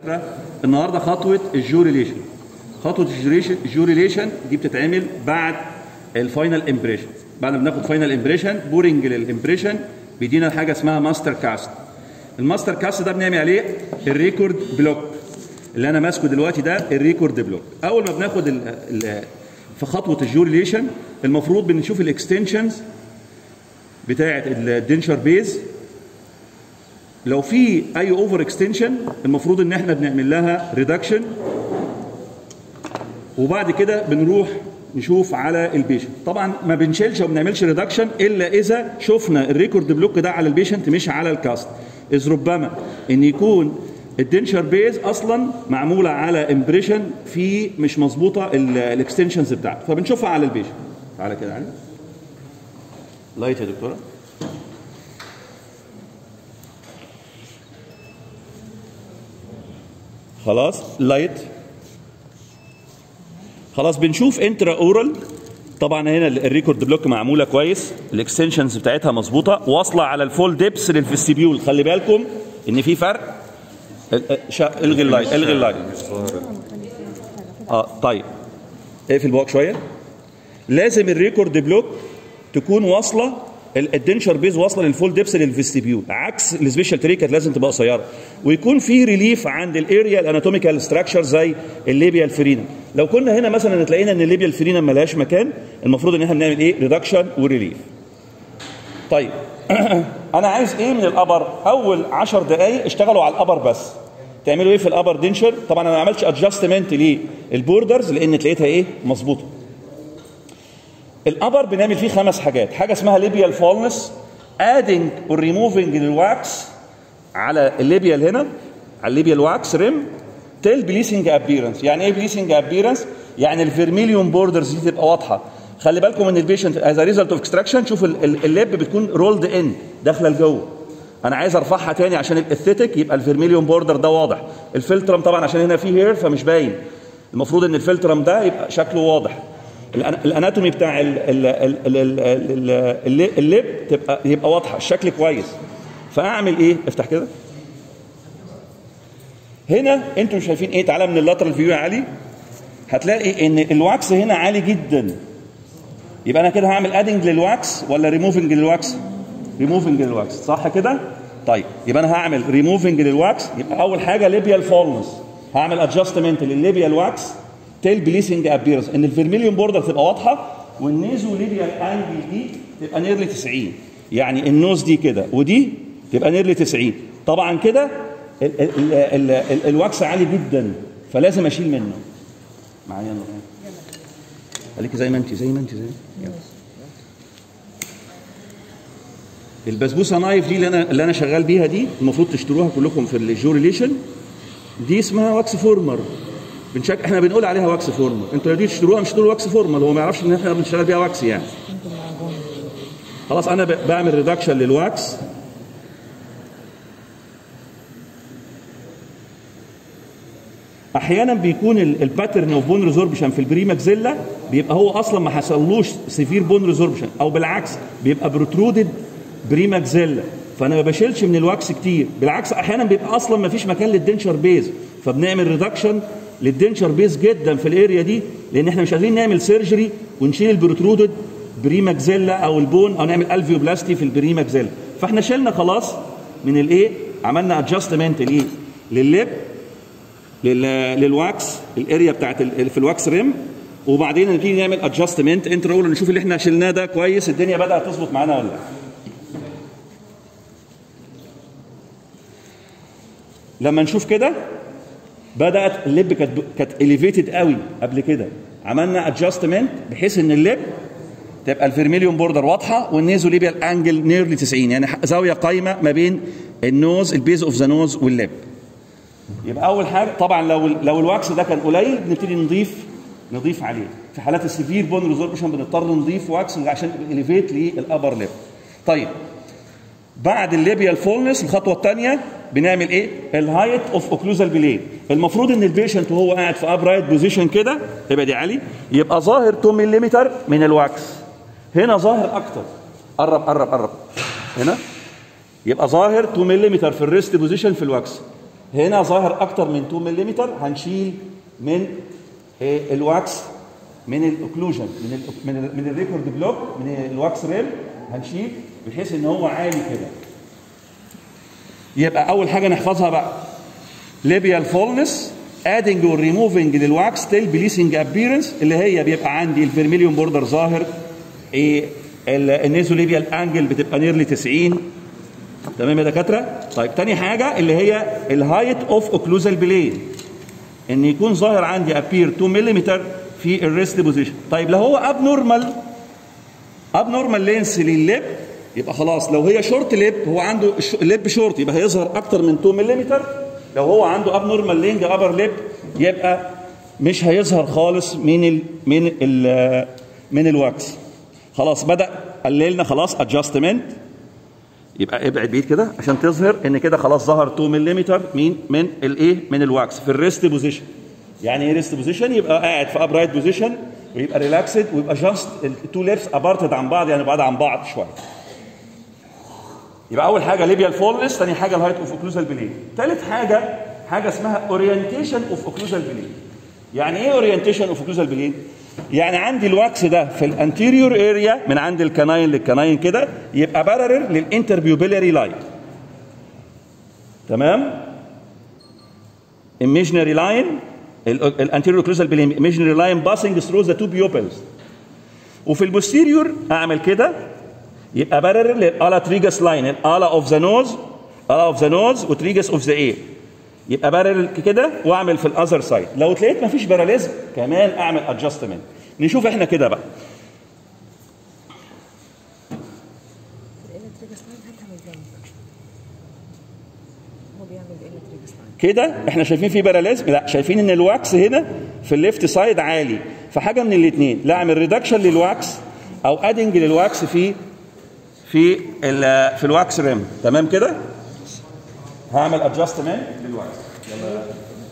النهارده خطوه الجوريليشن خطوه الجوريليشن الجوريليشن دي بتتعمل بعد الفاينل امبريشن بعد ما بناخد فاينل امبريشن بورنج للامبريشن بيدينا حاجه اسمها ماستر كاست الماستر كاست ده بنعمل عليه الريكورد بلوك اللي انا ماسكه دلوقتي ده الريكورد بلوك اول ما بناخد ال ال في خطوه الجوريليشن المفروض بنشوف الاكستنشنز بتاعه الدنشر بيز لو في اي اوفر اكستنشن المفروض ان احنا بنعمل لها ريدكشن وبعد كده بنروح نشوف على البيشنت طبعا ما بنشيلش وما بنعملش ريدكشن الا اذا شفنا الريكورد بلوك ده على البيشنت مش على الكاست اذ ربما ان يكون الدنشر بيز اصلا معموله على امبريشن في مش مظبوطه الاكستنشنز بتاعته فبنشوفها على البيشنت تعالى كده علي لايت يا دكتوره خلاص لايت خلاص بنشوف انترا اورال طبعا هنا الريكورد بلوك معموله كويس الاكستنشنز بتاعتها مظبوطه واصله على الفول ديبس للفستيبيول خلي بالكم ان في فرق الغي اللايت الغي اللايت اه طيب اقفل بواك شويه لازم الريكورد بلوك تكون واصله الدنشر بيز واصله للفول ديبس للفستيبيول عكس السبيشال تري كانت لازم تبقى قصيره ويكون في ريليف عند الاريا الاناتوميكال ستراكشر زي الليبيا الفرينا لو كنا هنا مثلا تلاقينا ان الليبيا الفرينا ملهاش مكان المفروض ان احنا بنعمل ايه ريدكشن وريليف طيب انا عايز ايه من الابر اول 10 دقائق اشتغلوا على الابر بس تعملوا ايه في الابر دنشر طبعا انا ما عملتش ادجستمنت للبوردرز لان تلاقيتها ايه مظبوطه الابر بنعمل فيه خمس حاجات حاجه اسمها ليبيال فولنس ادنج والريموفنج للواكس على الليبيال هنا على الليبيال واكس ريم تيل بليسنج ابيرنس يعني ايه بليسنج ابيرنس يعني الفيرميليون بوردرز دي تبقى واضحه خلي بالكم ان البيشنت از ريزلت اوف اكستراكشن شوف الليب بتكون رولد ان داخله لجوه انا عايز ارفعها تاني عشان الاثيتيك يبقى الفيرميليون بوردر ده واضح الفلترم طبعا عشان هنا فيه هير فمش باين المفروض ان الفلترم ده يبقى شكله واضح الاناتومي بتاع الليب تبقى يبقى واضحه الشكل كويس فاعمل ايه افتح كده هنا انتم شايفين ايه تعالى من اللاترال فيو يا علي هتلاقي ان الواكس هنا عالي جدا يبقى انا كده هعمل ادنج للواكس ولا ريموفنج للواكس ريموفنج للواكس صح كده طيب يبقى انا هعمل ريموفنج للواكس يبقى اول حاجه ليبيال فولنس هعمل ادجستمنت للليبيال واكس تيل بليسنج ابيرنس ان الفيرميليون بوردر تبقى واضحه والنيزو ليبيال انجل دي تبقى نيرلي 90 يعني النوز دي كده ودي تبقى نيرلي 90 طبعا كده ال ال ال ال الواكس عالي جدا فلازم اشيل منه معايا يلا خليكي زي ما انت زي ما انت زي يلا البسبوسه نايف دي اللي انا اللي انا شغال بيها دي المفروض تشتروها كلكم في الجوريليشن دي اسمها واكس فورمر بنشك احنا بنقول عليها واكس فورمال انتوا دي تشتروها مش تشتروا واكس فورمال هو ما يعرفش ان احنا بنشتغل بيها واكس يعني خلاص انا بعمل ريدكشن للواكس احيانا بيكون الباترن اوف بون ريزوربشن في البريماكزيلا بيبقى هو اصلا ما حصلوش سيفير بون ريزوربشن او بالعكس بيبقى بروترودد بريماكزيلا فانا ما بشيلش من الواكس كتير بالعكس احيانا بيبقى اصلا ما فيش مكان للدنشر بيز فبنعمل ريدكشن للدنشر بيز جدا في الاريا دي لان احنا مش عايزين نعمل سيرجري ونشيل البروترودد بريماكزيلا او البون او نعمل الفيوبلاستي في البريماكزيلا فاحنا شلنا خلاص من الايه عملنا ادجستمنت الايه للليب للواكس الاريا بتاعت في الواكس ريم وبعدين نبتدي نعمل ادجستمنت انترول نشوف اللي احنا شلناه ده كويس الدنيا بدات تظبط معانا ولا لا لما نشوف كده بدات اللب كانت كانت اليفيتد قوي قبل كده عملنا ادجستمنت بحيث ان اللب تبقى الفيرميليون بوردر واضحه والنيزو ليبيال انجل نيرلي 90 يعني زاويه قايمه ما بين النوز البيز اوف ذا نوز واللب يبقى اول حاجه طبعا لو لو الواكس ده كان قليل بنبتدي نضيف نضيف عليه في حالات السيفير بون ريزوربشن بنضطر نضيف واكس عشان اليفيت للابر ليب طيب بعد الليبيال فولنس الخطوه الثانيه بنعمل ايه؟ الهايت اوف اوكلوزال بلين المفروض ان البيشنت وهو قاعد في ابرايت بوزيشن كده يبقى دي عالي يبقى ظاهر 2 ملم من الواكس هنا ظاهر اكتر قرب قرب قرب هنا يبقى ظاهر 2 ملم في الريست بوزيشن في الواكس هنا ظاهر اكتر من 2 ملم هنشيل من إيه الواكس من الاوكلوجن من ال من ال من الريكورد بلوك من الواكس ريل هنشيل بحيث ان هو عالي كده يبقى اول حاجه نحفظها بقى ليبيال فولنس ادنج وريموفنج للواكس تيل بليسنج ابييرنس اللي هي بيبقى عندي الفيرميليون بوردر ظاهر ايه النيزوليبيال انجل بتبقى نيرلي 90 تمام يا دكاتره طيب تاني حاجه اللي هي الهايت اوف اوكلوزال بلين ان يكون ظاهر عندي ابير 2 ملم في الريست بوزيشن طيب لو هو اب نورمال اب نورمال لينس للليب يبقى خلاص لو هي شورت ليب هو عنده الليب شورت يبقى هيظهر اكتر من 2 ملم لو هو عنده اب نورمال لينج ابر ليب يبقى مش هيظهر خالص من ال من ال من الواكس خلاص بدا قللنا خلاص ادجستمنت يبقى ابعد بعيد كده عشان تظهر ان كده خلاص ظهر 2 ملم من من الايه من الواكس في الريست بوزيشن يعني ايه ريست بوزيشن يبقى قاعد في ابرايت بوزيشن ويبقى ريلاكسد ويبقى جاست التو ليبس ابارتد عن بعض يعني بعاد عن بعض شويه يبقى اول حاجه ليبيال فولنس ثاني حاجه الهايت اوف اوكلوزال بلين ثالث حاجه حاجه اسمها اورينتيشن اوف اوكلوزال بلين يعني ايه اورينتيشن اوف اوكلوزال بلين يعني عندي الواكس ده في الانتيريور اريا من عند الكناين للكناين كده يبقى بارلل للانتربيوبيلاري لاين تمام imaginary line الانتيريور اوكلوزال بلين imaginary line passing through the two pupils وفي البوستيريور اعمل كده يبقى بارلل للالا تريجس لاين الالا اوف ذا نوز الا اوف ذا نوز وتريجس اوف ذا اير يبقى بارل كده واعمل في الاذر سايد لو تلاقيت مفيش باراليزم كمان اعمل ادجستمنت نشوف احنا كده بقى كده احنا شايفين في باراليزم لا شايفين ان الواكس هنا في الليفت سايد عالي فحاجه من الاثنين لا اعمل ريدكشن للواكس او ادنج للواكس في في ال في الواكس ريم تمام كده هعمل ادجستمنت للواكس يلا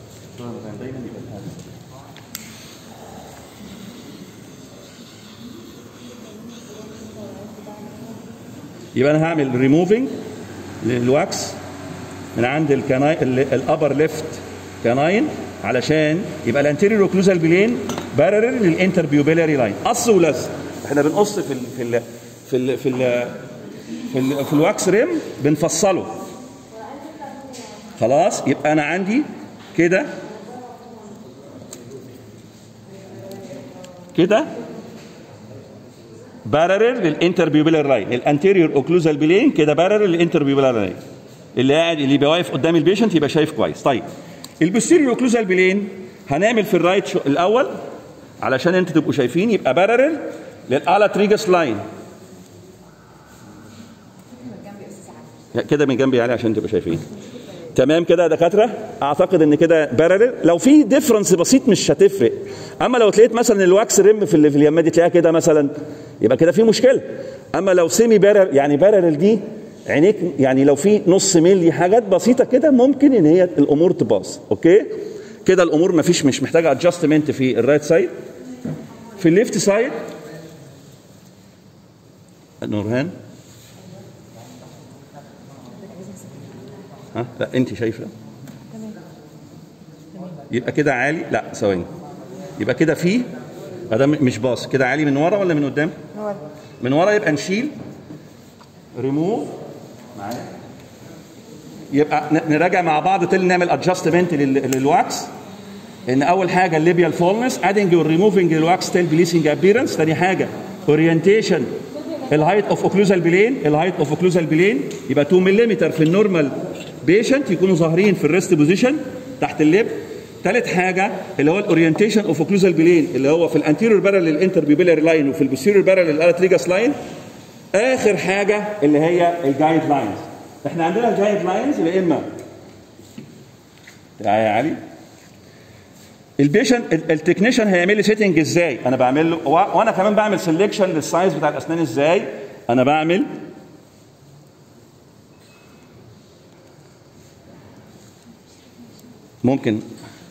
يبقى انا هعمل ريموفنج للواكس من عند الكناين الابر ليفت كناين علشان يبقى الانتيريور اوكلوزال بلين بارلل للانتربيوبيلاري لاين قص ولزق احنا بنقص في ال في ال في ال في ال في, ال في الواكس ريم بنفصله خلاص يبقى انا عندي كده كده بارلل للانتربيوبيلار لاين الانتيريور اوكلوزال بلين كده بارلل للانتربيوبيلار لاين اللي قاعد اللي يبقى واقف قدام البيشنت يبقى شايف كويس طيب البوستيريور اوكلوزال بلين هنعمل في الرايت شو الاول علشان انتوا تبقوا شايفين يبقى بارلل للالا تريجس لاين كده من جنبي علي عشان تبقوا شايفين تمام كده يا دكاتره اعتقد ان كده بارلل لو في ديفرنس بسيط مش هتفرق اما لو تلاقيت مثلا الواكس ريم في اللي في اليمه دي تلاقيها كده مثلا يبقى كده في مشكله اما لو سيمي بارل يعني بارلل دي عينيك يعني لو في نص ملي حاجات بسيطه كده ممكن ان هي الامور تباظ اوكي كده الامور ما فيش مش محتاجه ادجستمنت في الرايت سايد في الليفت سايد نورهان ها لا انت شايفه يبقى كده عالي لا ثواني يبقى كده في ده مش باص كده عالي من ورا ولا من قدام من ورا يبقى نشيل ريموف معايا يبقى نراجع مع بعض تاني نعمل ادجستمنت للواكس ان اول حاجه الليبيال فولنس ادنج وريموفنج للواكس تيل بليسنج ابيرنس ثاني حاجه اورينتيشن الهايت اوف اوكلوزال بلين الهايت اوف اوكلوزال بلين يبقى 2 ملم في النورمال بيشنت يكونوا ظاهرين في الريست بوزيشن تحت الليب ثالث حاجه اللي هو الاورينتيشن اوف اوكلوزال بلين اللي هو في الانتيريور بارل للانتربيبيلاري لاين وفي البوستيريور بارل للالاتريجاس لاين اخر حاجه اللي هي الجايد لاينز احنا عندنا الجايد لاينز يا اما تعالى يا علي البيشنت التكنيشن هيعمل لي سيتنج ازاي انا بعمل له وانا كمان بعمل سelection للسايز بتاع الاسنان ازاي انا بعمل ممكن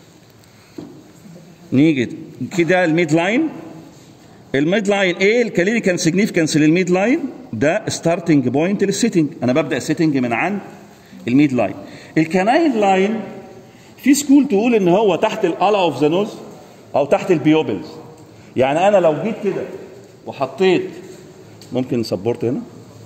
نيجي كده الميد لاين الميد لاين ايه الكلينيكال سيجنيفيكانس للميد لاين ده ستارتنج بوينت للسيتنج انا ببدا السيتنج من عند الميد لاين الكناين لاين في سكول تقول ان هو تحت الالا اوف ذا نوز او تحت البيوبلز يعني انا لو جيت كده وحطيت ممكن سبورت هنا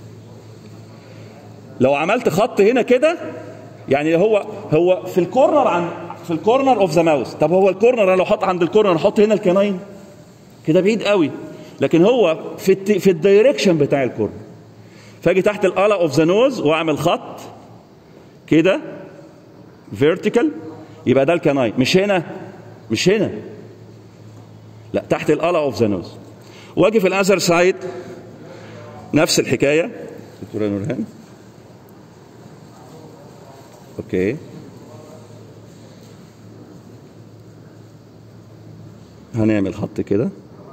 لو عملت خط هنا كده يعني هو هو في الكورنر عن في الكورنر اوف ذا ماوس طب هو الكورنر انا لو حط عند الكورنر احط هنا الكناين كده بعيد قوي لكن هو في الت... في الدايركشن بتاع الكورنر فاجي تحت الالا اوف ذا نوز واعمل خط كده فيرتيكال يبقى ده الكناين مش هنا مش هنا لا تحت الالا اوف ذا نوز واجي في الاذر سايد نفس الحكايه دكتوره نورهان اوكي هنعمل خط كده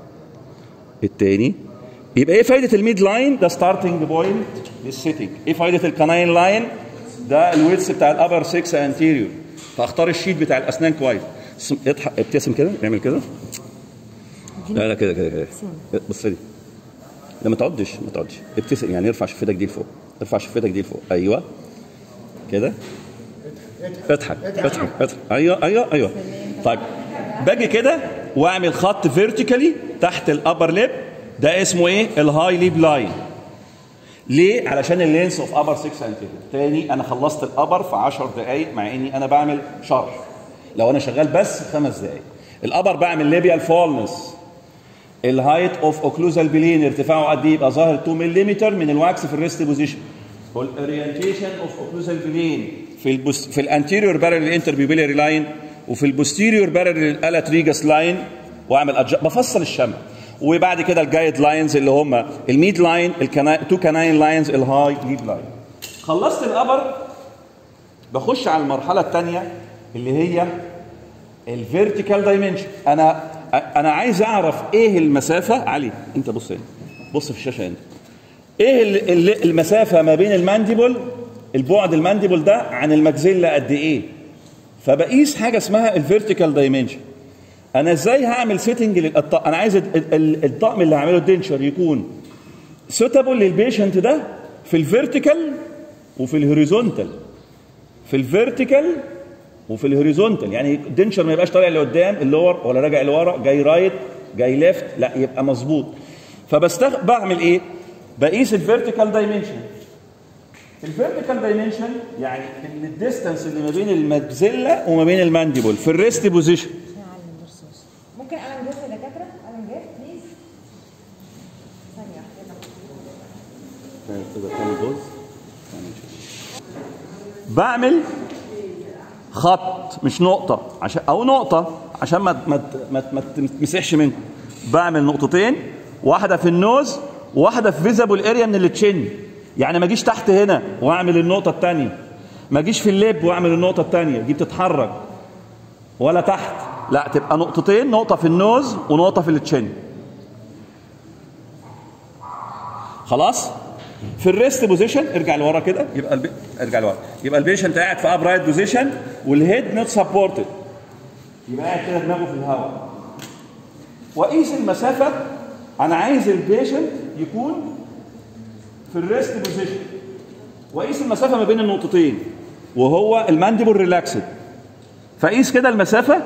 التاني يبقى ايه فايده الميد لاين ده ستارتنج بوينت للسيتنج ايه فايده الكناين لاين ده الويتس بتاع الابر 6 انتيريور فاختار الشيت بتاع الاسنان كويس اسم- اضحك ابتسم كده اعمل كده لا لا كده كده كده بص لي لا ما تقعدش ما تقعدش ابتسم يعني ارفع شفتك دي لفوق ارفع شفتك دي لفوق ايوه كده اضحك اضحك اضحك ايوه ايوه ايوه طيب باجي كده واعمل خط فيرتيكالي تحت الابر ليب ده اسمه ايه الهاي ليب لاين ليه علشان اللينس اوف ابر 6 انتيريور تاني انا خلصت الابر في 10 دقائق مع اني انا بعمل شرح لو انا شغال بس خمس دقائق الابر بعمل ليبيال فولنس الهايت اوف اوكلوزال بلين ارتفاعه قد ايه يبقى ظاهر 2 ملم من الواكس في الريست بوزيشن والاورينتيشن اوف اوكلوزال بلين في البوست في الانتيريور بارل انتربيبيلاري لاين وفي البوستيريور بارل الاتريجاس لاين واعمل أدج... بفصل الشمع وبعد كده الجايد لاينز اللي هم الميد لاين الكنا... تو كاناين لاينز الهاي ليد لاين خلصت الابر بخش على المرحله الثانيه اللي هي الفيرتيكال دايمنشن انا انا عايز اعرف ايه المسافه علي انت بص هنا بص في الشاشه هنا ايه ال- ال- المسافه ما بين المانديبل البعد المانديبل ده عن المجزله قد ايه فبقيس حاجه اسمها الفيرتيكال دايمنشن انا ازاي هعمل سيتنج للطقم انا عايز ال- ال- الطقم اللي هعمله الدنشر يكون سوتابل للبيشنت ده في الفيرتيكال وفي الهوريزونتال في الفيرتيكال وفي الهوريزونتال يعني الدنشر ما يبقاش طالع لقدام اللور ولا راجع لورا جاي رايت جاي ليفت لا يبقى مظبوط فبستخ بعمل ايه بقيس الفيرتيكال دايمنشن الفيرتيكال دايمنشن يعني ان الديستانس اللي ما بين المجزله وما بين المانديبل في الريست بوزيشن نعلم برصاص ممكن قلم جاف يا دكاتره قلم جاف بليز ثانيه واحده بعمل خط مش نقطة عشان أو نقطة عشان ما ما ما, ما تمسحش منكم بعمل نقطتين واحدة في النوز وواحدة في فيزابل اريا من التشن يعني ما اجيش تحت هنا واعمل النقطة الثانية ما اجيش في الليب واعمل النقطة الثانية دي بتتحرك ولا تحت لا تبقى نقطتين نقطة في النوز ونقطة في التشن خلاص في الريست بوزيشن ارجع لورا كده يبقى البي... ارجع لورا يبقى البيشنت قاعد في ابرايت بوزيشن والهيد نوت سبورتد يبقى قاعد كده دماغه في الهواء واقيس المسافه انا عايز البيشنت يكون في الريست بوزيشن واقيس المسافه ما بين النقطتين وهو المانديبل ريلاكسد فاقيس كده المسافه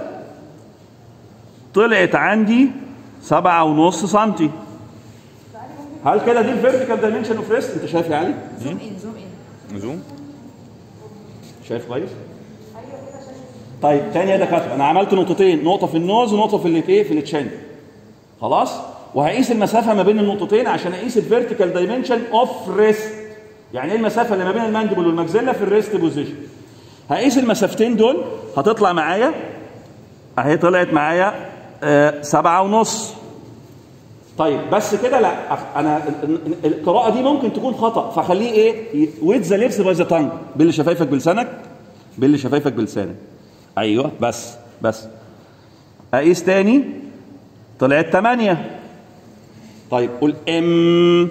طلعت عندي سبعة ونص سنتي هل كده دي الفيرتيكال دايمنشن اوف ريست انت شايف يا علي؟ زوم ان زوم ان زوم شايف كويس؟ طيب تاني يا دكاتره انا عملت نقطتين نقطه في النوز ونقطه في الايه في التشين خلاص وهقيس المسافه ما بين النقطتين عشان اقيس الفيرتيكال دايمنشن اوف ريست يعني ايه المسافه اللي ما بين المانديبل والمجزله في الريست بوزيشن هقيس المسافتين دول هتطلع معايا اهي طلعت معايا آه سبعة ونص طيب بس كده لا أخ- انا ال- ال- القراءه دي ممكن تكون خطا فخليه ايه ويت ذا ليبس باي ذا تانج بل شفايفك بلسانك بل شفايفك بلسانك ايوه بس بس اقيس تاني طلعت 8 طيب قول ام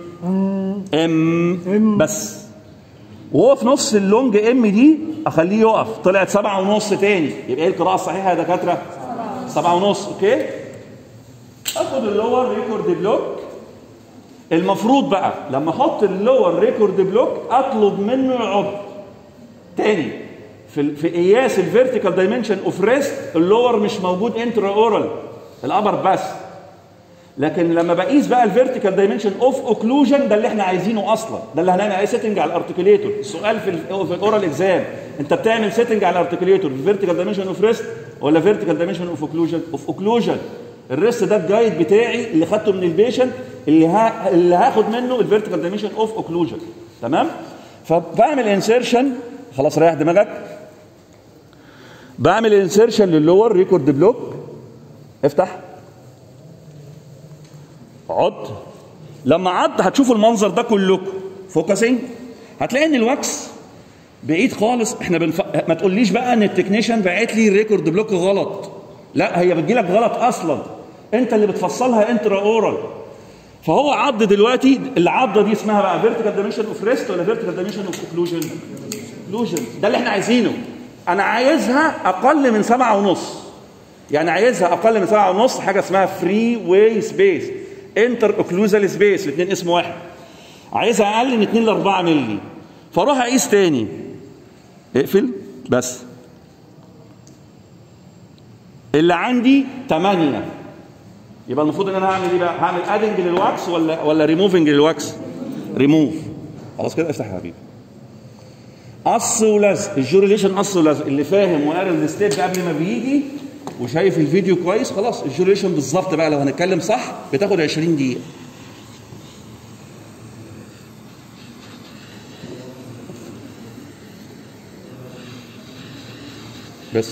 ام بس وهو في نص اللونج ام دي اخليه يقف طلعت سبعة ونص تاني يبقى ايه القراءه الصحيحه يا دكاتره سبعة ونص اوكي اخد اللور ريكورد بلوك المفروض بقى لما احط اللور ريكورد بلوك اطلب منه يعض تاني في في قياس الفيرتيكال دايمنشن اوف ريست اللور مش موجود انترا اورال الابر بس لكن لما بقيس بقى الفيرتيكال دايمنشن اوف اوكلوجن ده اللي احنا عايزينه اصلا ده اللي هنعمل عليه سيتنج على الارتكوليتور السؤال في ال في الاورال اكزام انت بتعمل سيتنج على الارتكوليتور الفيرتيكال دايمنشن اوف ريست ولا فيرتيكال دايمنشن اوف اوكلوجن اوف اوكلوجن الريست ده الجايد بتاعي اللي خدته من البيشنت اللي ها اللي هاخد منه الفيرتيكال دايمنشن اوف اوكلوجن تمام فبعمل انسيرشن خلاص ريح دماغك بعمل انسيرشن للور ريكورد بلوك افتح عد لما عد هتشوفوا المنظر ده كلكم فوكسنج هتلاقي ان الواكس بعيد خالص احنا بنف... ما تقوليش بقى ان التكنيشن باعت لي ريكورد بلوك غلط لا هي بتجيلك غلط اصلا انت اللي بتفصلها انترا اورال فهو عض دلوقتي العضه دي اسمها بقى فيرتيكال دايمنشن اوف ريست ولا فيرتيكال دايمنشن اوف اوكلوجن اوكلوجن ده اللي احنا عايزينه انا عايزها اقل من سبعة ونص يعني عايزها اقل من سبعة ونص حاجه اسمها فري واي سبيس انتر اوكلوزال سبيس الاثنين اسم واحد عايزها اقل من 2 ل 4 مللي فاروح اقيس تاني اقفل بس اللي عندي 8 يبقى المفروض ان انا هعمل ايه بقى؟ هعمل ادنج للواكس ولا ولا ريموفنج للواكس؟ ريموف خلاص كده افتح يا حبيبي قص ولزق الجوريليشن قص ولزق اللي فاهم وقاري الستيب قبل ما بيجي وشايف الفيديو كويس خلاص الجوريليشن بالظبط بقى لو هنتكلم صح بتاخد 20 دقيقه بس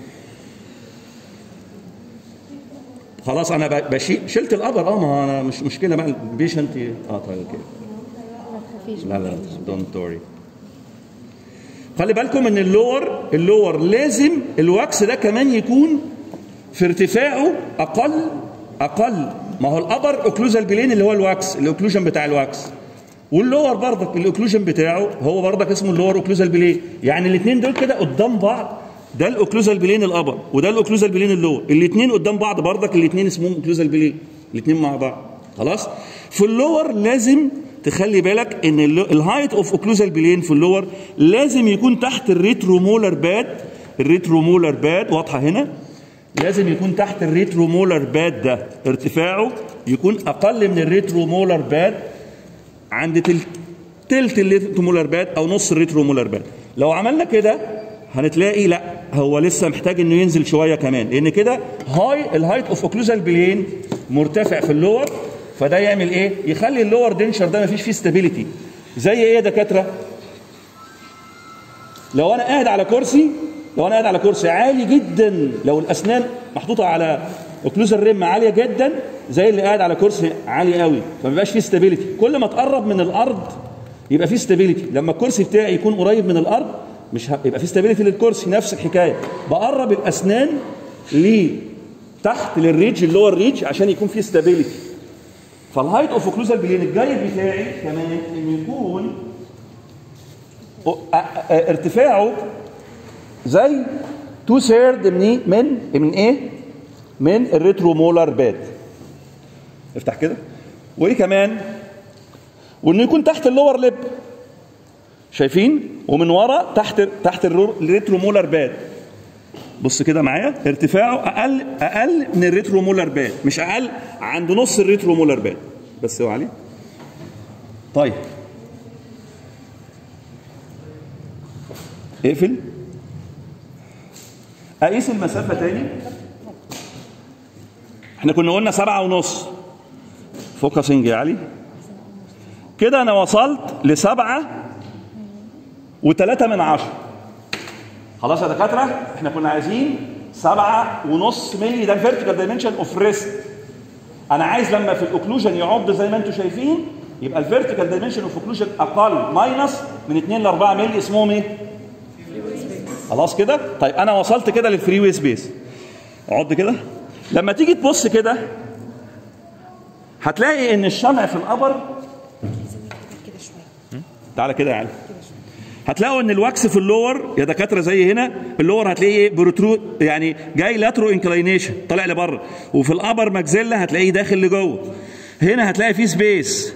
خلاص انا ب- بشيل شلت القبر اه ما انا مش مشكله بقى البيشنت اه طيب اوكي ما تخافيش لا لا دونت وري خلي بالكم ان اللور اللور لازم الواكس ده كمان يكون في ارتفاعه اقل اقل ما هو الابر اوكلوزال بلين اللي هو الواكس الاوكلوجن بتاع الواكس واللور برضك الاوكلوجن بتاعه هو برضك اسمه اللور اوكلوزال بلين يعني الاثنين دول كده قدام بعض ده الاوكلوزال بلين الابر وده الاوكلوزال بلين اللور الاثنين قدام بعض برضك الاثنين اسمهم اوكلوزال بلين الاثنين مع بعض خلاص في اللور لازم تخلي بالك ان الهايت اوف اوكلوزال بلين في اللور لازم يكون تحت الريترومولر باد الريترومولر باد واضحه هنا لازم يكون تحت الريترومولر باد ده ارتفاعه يكون اقل من الريترومولر باد عند تل- تلت الريترومولر باد او نص الريترومولر باد لو عملنا كده هنتلاقي لا هو لسه محتاج انه ينزل شويه كمان لان كده هاي الهايت اوف اوكلوزال بلين مرتفع في اللور فده يعمل ايه يخلي اللور دنشر ده مفيش فيه ستابيليتي زي ايه يا دكاتره لو انا قاعد على كرسي لو انا قاعد على كرسي عالي جدا لو الاسنان محطوطه على اوكلوزال ريم عاليه جدا زي اللي قاعد على كرسي عالي قوي فما بيبقاش فيه ستابيليتي كل ما تقرب من الارض يبقى فيه ستابيليتي لما الكرسي بتاعي يكون قريب من الارض مش ه- يبقى فيه ستابيليتي للكرسي نفس الحكايه بقرب الاسنان لتحت للريج اللي هو الريج عشان يكون فيه ستابيليتي فالهايت اوف اوكلوزال بلين الجايد بتاعي كمان انه يكون أ- أ- أ- ارتفاعه زي تو سيرد من من من ايه؟ من الريترومولار باد افتح كده وايه كمان؟ وانه يكون تحت اللور ليب شايفين؟ ومن ورا تحت تحت الرو- الريترومولار باد بص كده معايا ارتفاعه اقل اقل من الريترومولار باد مش اقل عند نص الريترومولار باد بس هو عليه طيب اقفل اقيس المسافه تاني احنا كنا قلنا سبعة ونص فوكسنج يا علي كده انا وصلت لسبعة وثلاثة من عشرة خلاص يا دكاترة احنا كنا عايزين سبعة ونص ملي ده الفيرتيكال دايمنشن اوف ريست انا عايز لما في الاوكلوجن يعض زي ما انتم شايفين يبقى الفيرتيكال دايمنشن اوف اوكلوجن اقل ماينس من 2 ل 4 ملي اسمهم ايه؟ خلاص كده؟ طيب انا وصلت كده للفري واي سبيس اقعد كده لما تيجي تبص كده هتلاقي ان الشمع في القبر كده شويه تعالى كده يا علي هتلاقوا ان الواكس في اللور يا دكاتره زي هنا اللور هتلاقيه ايه بروترو يعني جاي لاترو انكلاينيشن طالع لبره وفي الابر ماكزيلا هتلاقيه داخل لجوه هنا هتلاقي فيه سبيس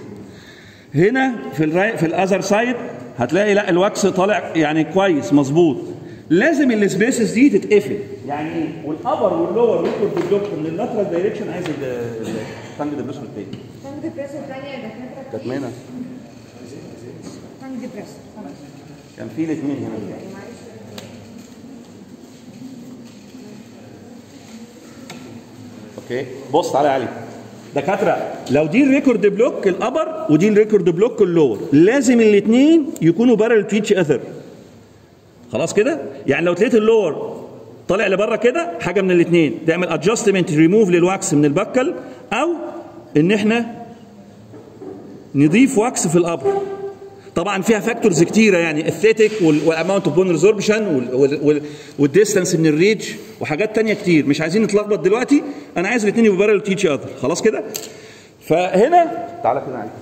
هنا في الراي في الاذر سايد هتلاقي لا الواكس طالع يعني كويس مظبوط لازم السبيسز دي تتقفل يعني ايه والابر واللور ريكورد بلوك من اللاترال دايركشن عايز التانج ديبريسور التاني تانج ديبريسور تانية يا دكاترة كانت منها تانج ديبريسور خلاص كان في الاثنين هنا معلش اوكي بص تعالى يا علي دكاتره لو دي الريكورد بلوك الابر ودي الريكورد بلوك اللور لازم الاثنين يكونوا بارل تو ايتش اذر خلاص كده يعني لو تلاقيت اللور طالع لبره كده حاجه من الاثنين تعمل ادجستمنت ريموف للواكس من البكل او ان احنا نضيف واكس في الابر طبعا فيها فاكتورز كتيره يعني الثيتك والاماونت اوف بون ريزوربشن والديستانس من الريج وحاجات تانية كتير مش عايزين نتلخبط دلوقتي انا عايز الاثنين يبقوا بارل تيتش اذر خلاص كده فهنا تعالى كده معايا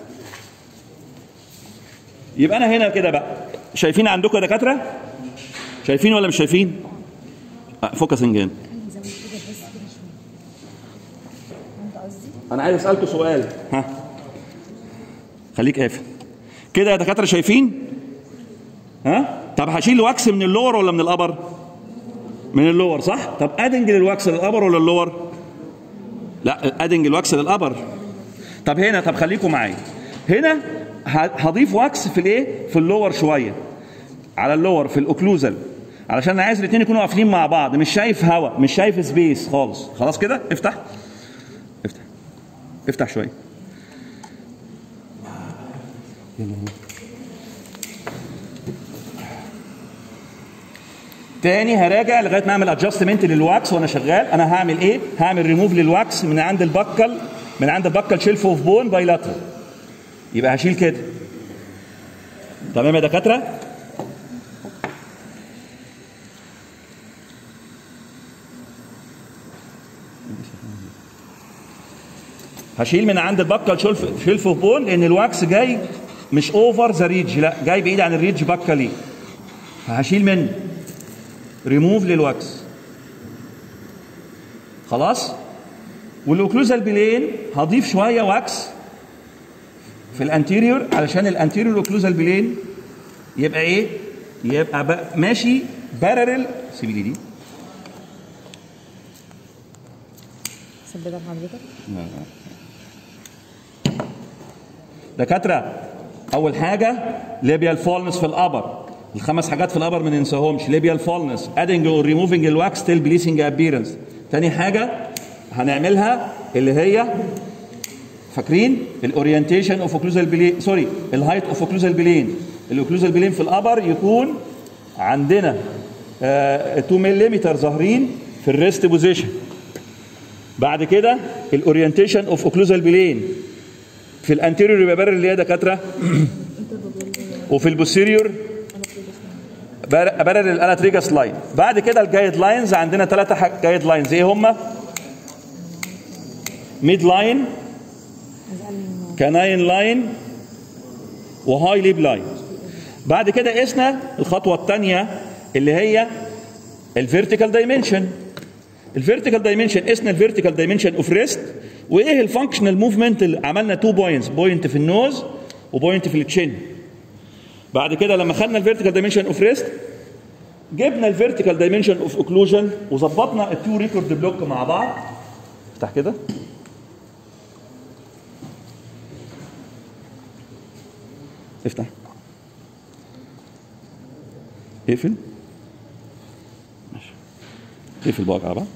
يبقى انا هنا كده بقى شايفين عندكم يا دكاتره شايفين ولا مش شايفين فوكسنج هنا زود كده بس كده شوية فهمت قصدي؟ انا عايز اسالكم سؤال ها خليك قافل كده يا دكاتره شايفين ها طب هشيل واكس من اللور ولا من الابر من اللور صح طب ادنج للواكس للابر ولا اللور لا ادنج الواكس للابر طب هنا طب خليكم معايا هنا ه- هضيف واكس في الايه في اللور شويه على اللور في الاوكلوزال علشان انا عايز الاثنين يكونوا قافلين مع بعض مش شايف هواء مش شايف سبيس خالص خلاص كده افتح افتح افتح شويه تاني هراجع لغايه ما اعمل ادجستمنت للواكس وانا شغال انا هعمل ايه؟ هعمل ريموف للواكس من عند البكل من عند البكل شيلف اوف بون بايلاترال يبقى هشيل كده تمام يا دكاتره؟ هشيل من عند البكل شيلف شيلف اوف بون لان الواكس جاي مش اوفر ذا ريدج لا جاي بعيد عن الريدج بكلي فهشيل منه ريموف للواكس خلاص والاوكلوزال بلين هضيف شويه واكس في الانتيريور علشان الانتيريور اوكلوزال بلين يبقى ايه يبقى بقى ماشي بارلل سيبي لي دي ثبتها لحضرتك دكاتره اول حاجه ليبيال فولنس في الابر الخمس حاجات في الابر ما ننساهمش ليبيال فولنس ادنج اور ريموفنج الواكس تيل بليسنج ابيرنس تاني حاجه هنعملها اللي هي فاكرين الاورينتيشن اوف اوكلوزال بلين سوري الهايت اوف اوكلوزال بلين الاوكلوزال بلين في الابر يكون عندنا آه 2 ملم ظاهرين في الريست بوزيشن بعد كده الاورينتيشن اوف اوكلوزال بلين في الانتيريور يبقى بارل اللي هي دكاتره وفي البوستيريور بارل الاناتريجاس لاين بعد كده الجايد لاينز عندنا ثلاثه جايد لاينز ايه هم ميد لاين كاناين لاين وهاي ليب لاين بعد كده قسنا الخطوه الثانيه اللي هي الفيرتيكال دايمنشن الفيرتيكال دايمنشن قسنا الفيرتيكال دايمنشن اوف ريست وايه الفانكشنال موفمنت اللي عملنا 2 بوينتس بوينت في النوز وبوينت في التشين بعد كده لما خدنا الفيرتيكال دايمنشن اوف ريست جبنا الفيرتيكال دايمنشن اوف اوكلوجن وظبطنا التو ريكورد بلوك مع بعض افتح كده افتح اقفل ماشي اقفل بقى على بعض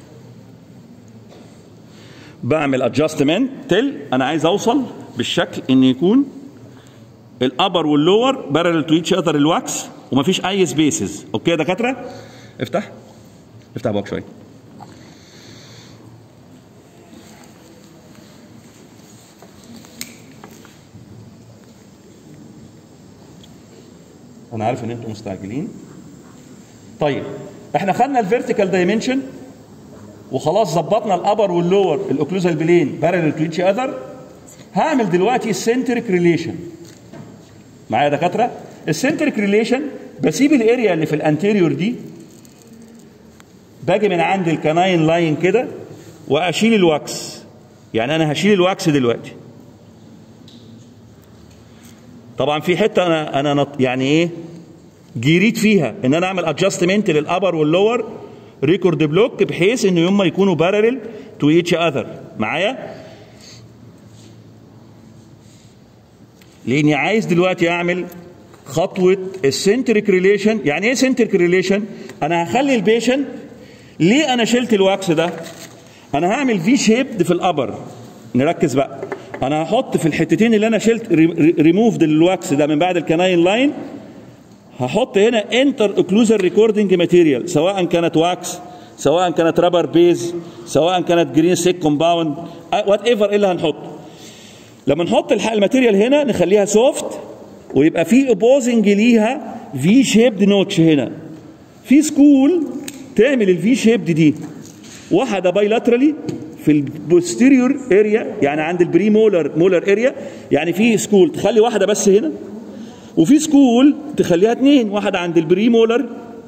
بعمل ادجستمنت تل انا عايز اوصل بالشكل ان يكون الابر واللور بارل تو ايتش اذر الواكس ومفيش اي سبيسز اوكي يا دكاتره افتح افتح بقى شويه انا عارف ان انتم مستعجلين طيب احنا خدنا الفيرتيكال دايمنشن وخلاص ظبطنا الابر واللور الاوكلوزال بلين بارل تو ايتش اذر هعمل دلوقتي السنتريك ريليشن معايا يا دكاتره السنتريك ريليشن بسيب الاريا اللي في الانتيريور دي باجي من عند الكناين لاين كده واشيل الواكس يعني انا هشيل الواكس دلوقتي طبعا في حته انا انا نط يعني ايه جريت فيها ان انا اعمل ادجستمنت للابر واللور ريكورد بلوك بحيث ان يوم ما يكونوا بارلل تو ايتش اذر معايا لاني عايز دلوقتي اعمل خطوه السنتريك ريليشن يعني ايه سنتريك ريليشن انا هخلي البيشنت ليه انا شلت الواكس ده انا هعمل في شيبد في الابر نركز بقى انا هحط في الحتتين اللي انا شلت ريموفد الواكس ده من بعد الكناين لاين هحط هنا انتر اوكلوزر ريكوردنج ماتيريال سواء كانت واكس سواء كانت رابر بيز سواء كانت جرين سيك كومباوند وات ايفر ايه اللي هنحطه لما نحط الح- الماتيريال هنا نخليها سوفت ويبقى في اوبوزنج ليها في شيبد نوتش هنا في سكول تعمل الفي شيبد دي واحده بايلاترالي في البوستيريور اريا يعني عند البري مولر مولر اريا يعني في سكول تخلي واحده بس هنا وفي سكول تخليها اتنين واحده عند البري مولر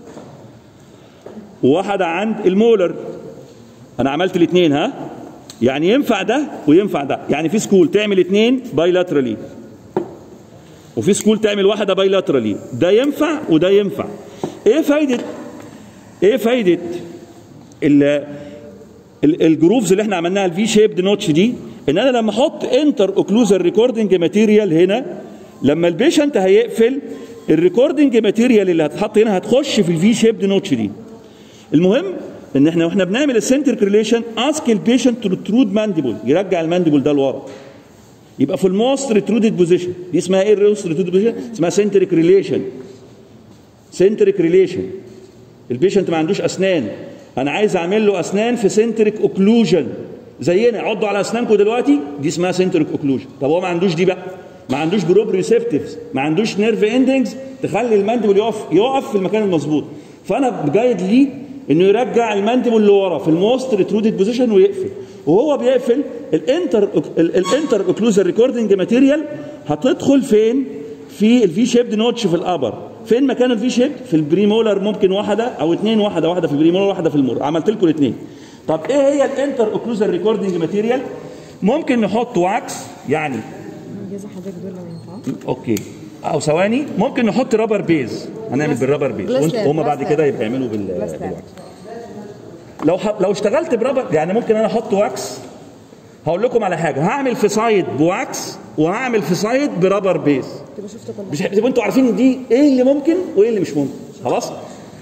وواحده عند المولر انا عملت الاثنين ها يعني ينفع ده وينفع ده يعني في سكول تعمل اثنين بايلاترالي وفي سكول تعمل واحده بايلاترالي ده ينفع وده ينفع ايه فايده ايه فايده ال ال- الجروفز اللي احنا عملناها الفي شيبد نوتش دي ان انا لما احط انتر اوكلوزر ريكوردنج ماتيريال هنا لما البيشنت هيقفل الريكوردنج ماتيريال اللي هتتحط هنا هتخش في الفي شيبد نوتش دي المهم ان احنا واحنا بنعمل السنتريك ريليشن اسك البيشنت تو ترود مانديبل يرجع المانديبل ده لورا يبقى في الموست ريترودد بوزيشن دي اسمها ايه الموست ريترودد بوزيشن اسمها سنتريك ريليشن سنتريك ريليشن البيشنت ما عندوش اسنان انا عايز اعمل له اسنان في سنتريك اوكلوجن زينا عضوا على اسنانكم دلوقتي دي اسمها سنتريك اوكلوجن طب هو ما عندوش دي بقى ما عندوش جروب ريسبتيفز ما عندوش نيرف اندنجز تخلي المانديبل يقف يقف في المكان المظبوط فانا بجايد ليه انه يرجع المانديبل لورا في الموست ريترودد بوزيشن ويقفل وهو بيقفل الانتر الانتر اوكلوزر ريكوردنج ماتيريال هتدخل فين في الفي شيبد نوتش في الابر فين مكان الفي شيب في البريمولر ممكن واحده او اثنين واحده واحده في البريمولر واحده في المولر عملت لكم الاثنين طب ايه هي الانتر اوكلوزر ريكوردنج ماتيريال ممكن نحط واكس يعني جزا حضرتك دول لو ينفعوا اوكي او ثواني ممكن نحط رابر بيز هنعمل بالرابر بيز بلاستيك، وانت- هما بعد بلاستيك. كده يبقى يعملوا بال- بلاستيك. بالواكس لو ح... لو اشتغلت برابر يعني ممكن انا احط واكس هقول لكم على حاجه هعمل في سايد بواكس وهعمل في سايد برابر بيز تبقى شفت كل مش تبقوا انتوا عارفين دي ايه اللي ممكن وايه اللي مش ممكن خلاص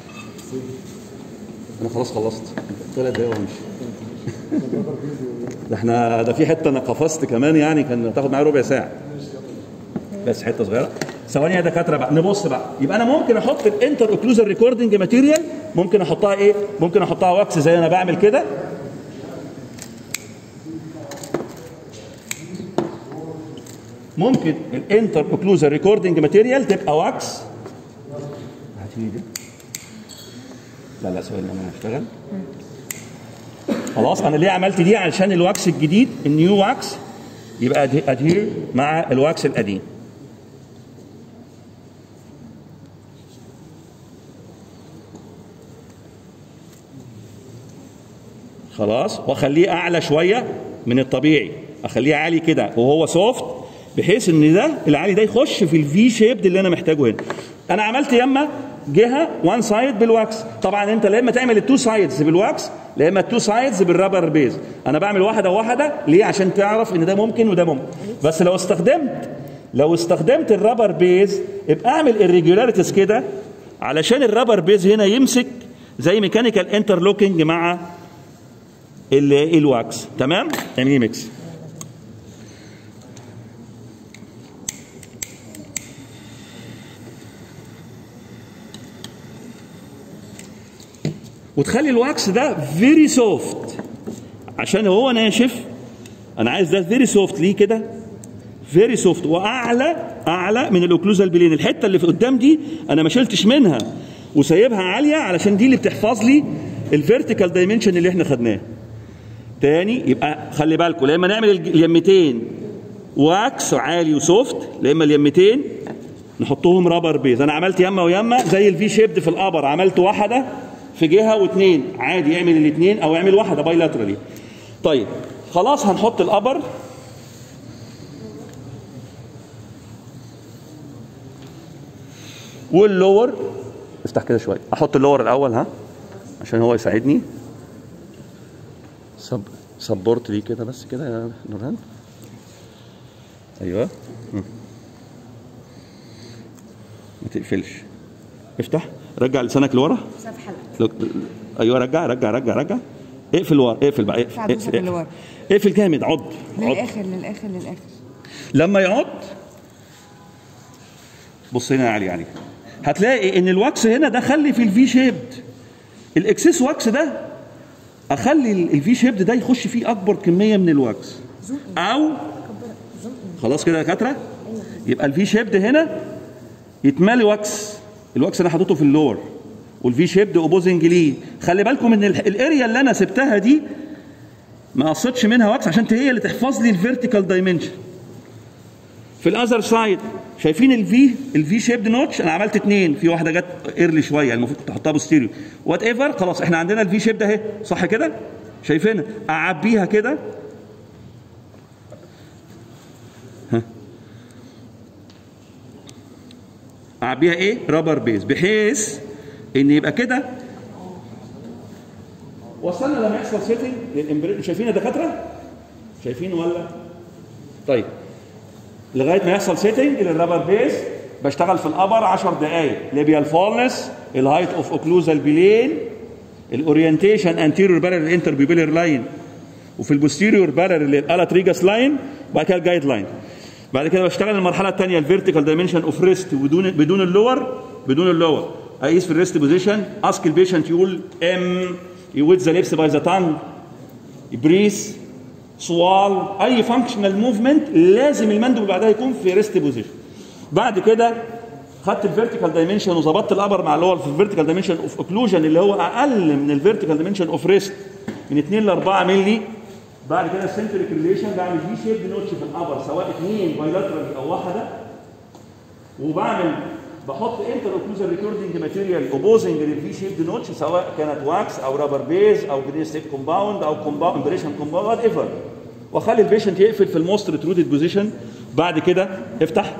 انا خلاص خلصت ثلاث دقايق وهمشي ده احنا ده في حته انا قفزت كمان يعني كان تاخد معايا ربع ساعه بس حته صغيره ثواني يا دكاتره بقى نبص بقى يبقى انا ممكن احط الانتر اوكلوزر ريكوردنج ماتيريال ممكن احطها ايه ممكن احطها واكس زي انا بعمل كده ممكن الانتر اوكلوزر ريكوردنج ماتيريال تبقى واكس هاتي دي لا لا ثواني انا هشتغل خلاص انا ليه عملت دي علشان الواكس الجديد النيو واكس يبقى ادهير مع الواكس القديم خلاص واخليه اعلى شويه من الطبيعي اخليه عالي كده وهو سوفت بحيث ان ده العالي ده يخش في الفي شيبد اللي انا محتاجه هنا انا عملت ياما جهه وان سايد بالواكس طبعا انت لا اما تعمل التو سايدز بالواكس لا اما التو سايدز بالرابر بيز انا بعمل واحده واحده ليه عشان تعرف ان ده ممكن وده ممكن بس لو استخدمت لو استخدمت الرابر بيز ابقى اعمل الريجولاريتيز كده علشان الرابر بيز هنا يمسك زي ميكانيكال انترلوكينج مع ال- الواكس تمام اعملي ميكس وتخلي الواكس ده فيري سوفت عشان هو ناشف انا عايز ده فيري سوفت ليه كده فيري سوفت واعلى اعلى من الاوكلوزال بلين الحته اللي في قدام دي انا ما شلتش منها وسايبها عاليه علشان دي اللي بتحفظ لي الفيرتيكال دايمنشن اللي احنا خدناه تاني يبقى خلي بالكم لا اما نعمل الج- اليمتين واكس عالي وسوفت لا اما اليمتين نحطهم رابر بيز انا عملت يمه ويمه زي الفي شيبد في الابر عملت واحده في جهه واثنين عادي اعمل الاثنين او اعمل واحده بايلاترالي طيب خلاص هنحط الابر واللور افتح كده شويه احط اللور الاول ها عشان هو يساعدني سب سبورت ليه كده بس كده يا نورهان ايوه مم. ما تقفلش افتح رجع لسانك لورا صفحه لو- ايوه رجع رجع رجع رجع اقفل ورا اقفل بقى اقفل ادفع دوسك اقفل, اللي ورا. اقفل. اقفل جامد عض عض للاخر للاخر للاخر لما يعض بص هنا يا علي علي هتلاقي ان الواكس هنا ده خلي في الفي شيبد الاكسس واكس ده اخلي الفي شيبد ده يخش فيه اكبر كميه من الواكس او خلاص كده يا دكاتره يبقى الفي شيبد هنا يتملي واكس الواكس انا حاططه في اللور والفي شيبد اوبوزنج ليه خلي بالكم ان ال- الاريا اللي انا سبتها دي ما قصتش منها واكس عشان هي اللي تحفظ لي الفيرتيكال دايمنشن في الاذر سايد شايفين الفي الفي شيبد نوتش انا عملت اثنين في واحده جت ايرلي شويه المفروض كنت احطها بوستيريو وات ايفر خلاص احنا عندنا الفي شيبد اهي صح كده شايفينها اعبيها كده ها. اعبيها ايه رابر بيز بحيث ان يبقى كده وصلنا لما يحصل سيتنج للامبريشن شايفين يا دكاتره شايفين ولا طيب لغايه ما يحصل سيتنج للرابر بيز بشتغل في الابر 10 دقائق ليبيال فولنس الهايت اوف اوكلوزال بلين الاورينتيشن انتيريور بارل انتر بيبيلر لاين وفي البوستيريور بارل الالاتريجاس لاين وبعد كده الجايد لاين بعد كده بشتغل المرحله الثانيه الفيرتيكال دايمنشن اوف ريست بدون بدون اللور بدون اللور اقيس في الريست بوزيشن اسك البيشنت يقول ام يويت ذا ليبس باي ذا تانج بريس سوال اي فانكشنال موفمنت لازم المندوب بعدها يكون في ريست بوزيشن بعد كده خدت الفيرتيكال دايمنشن وظبطت الابر مع اللي هو في الفيرتيكال دايمنشن اوف اوكلوجن اللي هو اقل من الفيرتيكال دايمنشن اوف ريست من 2 ل 4 مللي بعد كده السنتريك ريليشن بعمل في شيب نوتش في الابر سواء اثنين بايلاترال او واحده وبعمل بحط انتر اوكلوزال ريكوردنج ماتيريال اوبوزنج للفي شيب نوتش سواء كانت واكس او رابر بيز او جرين ستيك كومباوند او كومباوند امبريشن كومباوند وات ايفر واخلي البيشنت يقفل في الموست ريترودد بوزيشن بعد كده افتح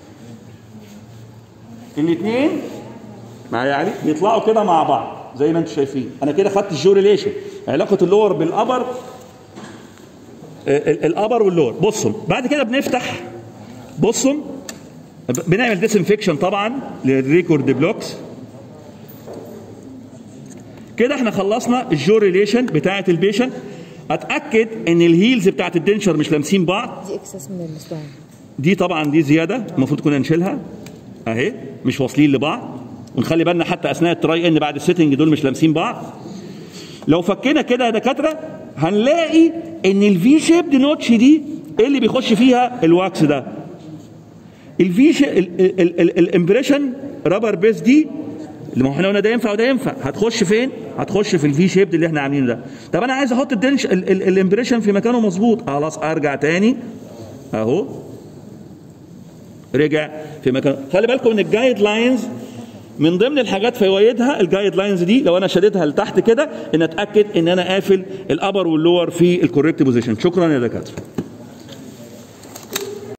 الاثنين معايا يا علي بيطلعوا كده مع بعض زي ما انتم شايفين انا كده خدت الجو ريليشن علاقه اللور بالابر ال- ال- الابر واللور بصوا بعد كده بنفتح بصوا ب- بنعمل ديسنفكشن طبعا للريكورد بلوكس كده احنا خلصنا الجو ريليشن بتاعه البيشنت اتاكد ان الهيلز بتاعه الدنشر مش لامسين بعض دي اكسس من المصباح دي طبعا دي زياده المفروض كنا نشيلها اهي مش واصلين لبعض ونخلي بالنا حتى اثناء التراي ان بعد السيتنج دول مش لامسين بعض لو فكينا كده يا دكاتره هنلاقي ان الفي شيب نوتش دي ايه اللي بيخش فيها الواكس ده الفي الامبريشن رابر بيس دي اللي ما هو احنا قلنا ده ينفع وده ينفع هتخش فين؟ هتخش في الفي شيب اللي احنا عاملينه ده طب انا عايز احط الدنش الامبريشن في مكانه مظبوط خلاص ارجع تاني اهو رجع في مكان خلي بالكم ان الجايد لاينز من ضمن الحاجات فوائدها الجايد لاينز دي لو انا شديتها لتحت كده ان اتاكد ان انا قافل الابر واللور في الكوريكت بوزيشن شكرا يا دكاتره